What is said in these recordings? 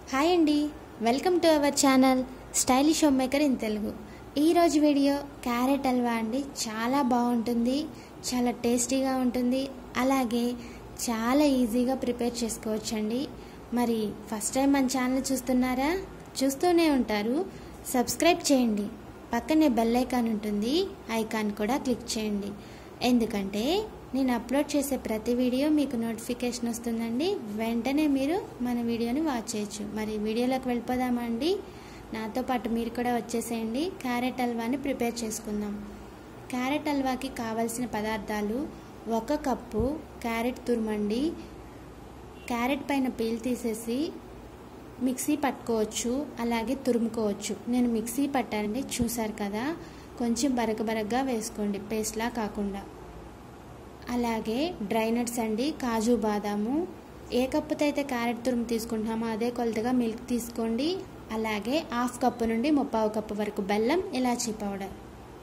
hi అండి welcome to our channel stylish home maker in Telugu ఈరోజు video carrot halwa అండి చాలా బాగుంటుంది చాలా టేస్టీగా ఉంటుంది అలాగే చాలా ఈజీగా ప్రిపేర్ చేసుకోవచ్చండి మరి ఫస్ట్ టైం మన ఛానల్ చూస్తున్నారా చూస్తూనే ఉంటారు సబ్స్క్రైబ్ చేయండి పక్కనే బెల్ ఐకాన్ ఉంటుంది ఐకాన్ కూడా క్లిక్ చేయండి ఎందుకంటే నేను అప్లోడ్ చేసే ప్రతి వీడియో మీకు నోటిఫికేషన్ వస్తుందండి వెంటనే మీరు మన వీడియోని వాచ్ చేయొచ్చు మరి వీడియోలోకి వెళ్ళిపోదామా అండి నాతో పాటు మీరు కూడా వచ్చేసేయండి క్యారెట్ హల్వాని ప్రిపేర్ చేసుకుందాం క్యారెట్ హల్వాకి కావలసిన పదార్థాలు ఒక కప్పు క్యారెట్ తురుమండి క్యారెట్ పైన పీల్ తీసేసి మిక్సీ పట్టుకోవచ్చు అలాగే తురుముకోవచ్చు నేను మిక్సీ పట్టానండి చూసారు కదా కొంచెం బరక బరగ్గా వేసుకోండి పేస్ట్లా కాకుండా అలాగే డ్రై నట్స్ అండి కాజు బాదాము ఏ కప్పుతో అయితే క్యారెట్ తురుము తీసుకుంటున్నామో అదే కొలతగా మిల్క్ తీసుకోండి అలాగే హాఫ్ కప్పు నుండి ముప్పావు కప్పు వరకు బెల్లం ఇలాచీ పౌడర్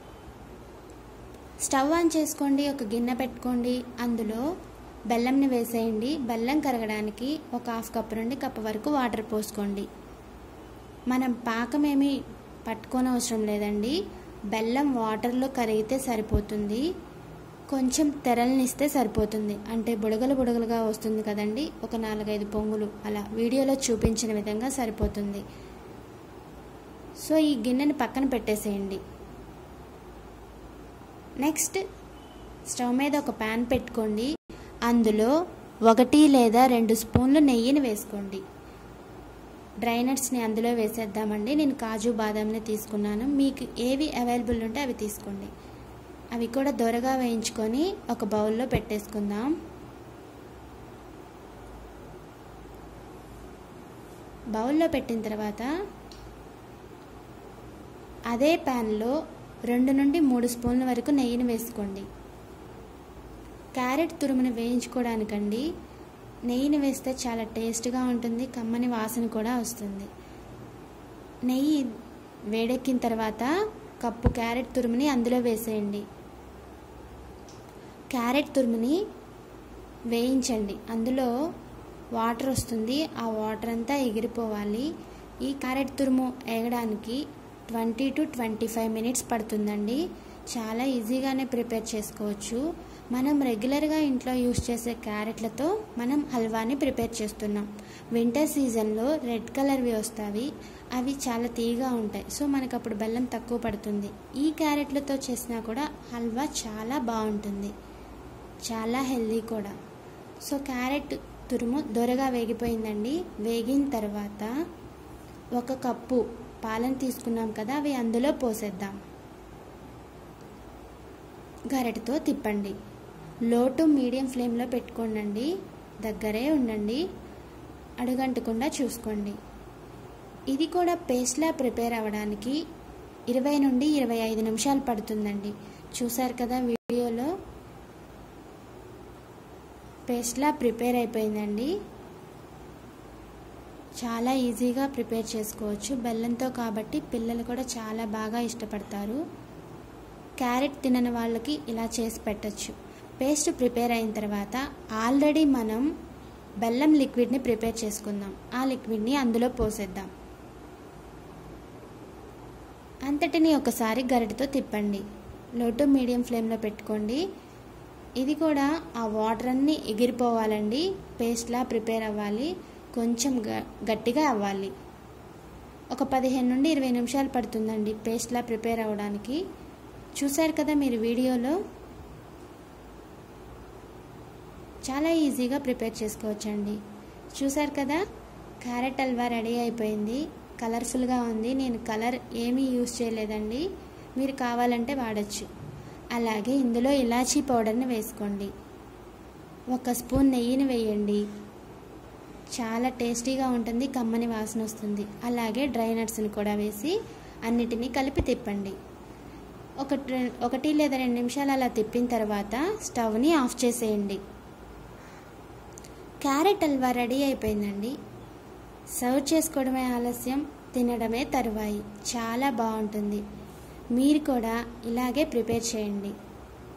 స్టవ్ ఆన్ చేసుకోండి ఒక గిన్నె పెట్టుకోండి అందులో బెల్లంని వేసేయండి బెల్లం కరగడానికి ఒక హాఫ్ కప్పు నుండి కప్పు వరకు వాటర్ పోసుకోండి మనం పాకం ఏమీ పట్టుకోని అవసరం లేదండి బెల్లం వాటర్లో కరిగితే సరిపోతుంది కొంచెం తెరలనిస్తే సరిపోతుంది అంటే బుడగలు బుడగలుగా వస్తుంది కదండి ఒక నాలుగైదు పొంగులు అలా వీడియోలో చూపించిన విధంగా సరిపోతుంది సో ఈ గిన్నెని పక్కన పెట్టేసేయండి నెక్స్ట్ స్టవ్ మీద ఒక ప్యాన్ పెట్టుకోండి అందులో ఒకటి లేదా రెండు స్పూన్లు నెయ్యిని వేసుకోండి డ్రై నట్స్ని అందులో వేసేద్దామండి నేను కాజు బాదాంని తీసుకున్నాను మీకు ఏవి అవైలబుల్ ఉంటే అవి తీసుకోండి అవి కూడా దొరగా వేయించుకొని ఒక బౌల్లో పెట్టేసుకుందాం బౌల్లో పెట్టిన తర్వాత అదే ప్యాన్లో రెండు నుండి మూడు స్పూన్ల వరకు నెయ్యిని వేసుకోండి క్యారెట్ తురుముని వేయించుకోవడానికండి నెయ్యిని వేస్తే చాలా టేస్ట్గా ఉంటుంది కమ్మని వాసన కూడా వస్తుంది నెయ్యి వేడెక్కిన తర్వాత కప్పు క్యారెట్ తురుముని అందులో వేసేయండి క్యారెట్ తురుముని వేయించండి అందులో వాటర్ వస్తుంది ఆ వాటర్ అంతా ఎగిరిపోవాలి ఈ క్యారెట్ తురుము వేయడానికి twenty to twenty five minutes పడుతుందండి చాలా ఈజీగానే ప్రిపేర్ చేసుకోవచ్చు మనం రెగ్యులర్గా ఇంట్లో యూస్ చేసే క్యారెట్లతో మనం హల్వాని ప్రిపేర్ చేస్తున్నాం వింటర్ సీజన్లో రెడ్ కలర్వి వస్తాయి అవి చాలా తీగా ఉంటాయి సో మనకు అప్పుడు బెల్లం తక్కువ పడుతుంది ఈ క్యారెట్లతో చేసినా కూడా హల్వా చాలా బాగుంటుంది చాలా హెల్దీ కూడా సో క్యారెట్ తురుము దొరగా వేగిపోయిందండి వేగిన తర్వాత ఒక కప్పు పాలను తీసుకున్నాం కదా అవి అందులో పోసేద్దాం గరిటతో తిప్పండి లో టు మీడియం ఫ్లేమ్లో పెట్టుకోండి దగ్గరే ఉండండి అడుగంటకుండా చూసుకోండి ఇది కూడా పేస్ట్లా ప్రిపేర్ అవ్వడానికి ఇరవై నుండి ఇరవై ఐదు నిమిషాలు పడుతుందండి చూసారు కదా వీడియోలో పేస్ట్లా ప్రిపేర్ అయిపోయిందండి చాలా ఈజీగా ప్రిపేర్ చేసుకోవచ్చు బెల్లంతో కాబట్టి పిల్లలు కూడా చాలా బాగా ఇష్టపడతారు క్యారెట్ తినని వాళ్ళకి ఇలా చేసి పెట్టచ్చు పేస్ట్ ప్రిపేర్ అయిన తర్వాత ఆల్రెడీ మనం బెల్లం లిక్విడ్ని ప్రిపేర్ చేసుకుందాం ఆ లిక్విడ్ని అందులో పోసేద్దాం అంతటిని ఒకసారి గరిటతో తిప్పండి లో టు మీడియం ఫ్లేమ్లో పెట్టుకోండి ఇది కూడా ఆ వాటర్ అన్నీ ఎగిరిపోవాలండి పేస్ట్లా ప్రిపేర్ అవ్వాలి కొంచెం గట్టిగా అవ్వాలి ఒక పదిహేను నుండి ఇరవై నిమిషాలు పడుతుందండి పేస్ట్లా ప్రిపేర్ అవ్వడానికి చూశారు కదా మీరు వీడియోలో చాలా ఈజీగా ప్రిపేర్ చేసుకోవచ్చండి చూశారు కదా క్యారెట్ హల్వా రెడీ అయిపోయింది కలర్ఫుల్గా ఉంది నేను కలర్ ఏమీ యూజ్ చేయలేదండి మీరు కావాలంటే వాడచ్చు అలాగే ఇందులో ఇలాచీ పౌడర్ని వేసుకోండి ఒక స్పూన్ నెయ్యిని వేయండి చాలా టేస్టీగా ఉంటుంది కమ్మని వాసన వస్తుంది అలాగే డ్రై నట్స్ని కూడా వేసి అన్నిటినీ కలిపి తిప్పండి ఒక ఒకటి లేదా రెండు నిమిషాలు అలా తిప్పిన తర్వాత స్టవ్ని ఆఫ్ చేసేయండి క్యారెట్ హల్వా రెడీ అయిపోయిందండి సర్వ్ చేసుకోవడమే ఆలస్యం తినడమే తరువాయి చాలా బాగుంటుంది మీరు కూడా ఇలాగే ప్రిపేర్ చేయండి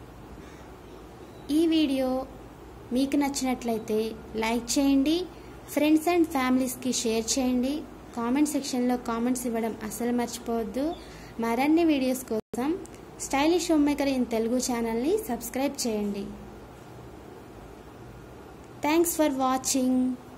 ఈ వీడియో మీకు నచ్చినట్లయితే లైక్ చేయండి ఫ్రెండ్స్ అండ్ ఫ్యామిలీస్కి షేర్ చేయండి కామెంట్ సెక్షన్లో కామెంట్స్ ఇవ్వడం అస్సలు మర్చిపోవద్దు మరిన్ని వీడియోస్ కోసం stylish home maker in Telugu ఛానల్ని సబ్స్క్రైబ్ చేయండి థ్యాంక్స్ ఫర్ వాచింగ్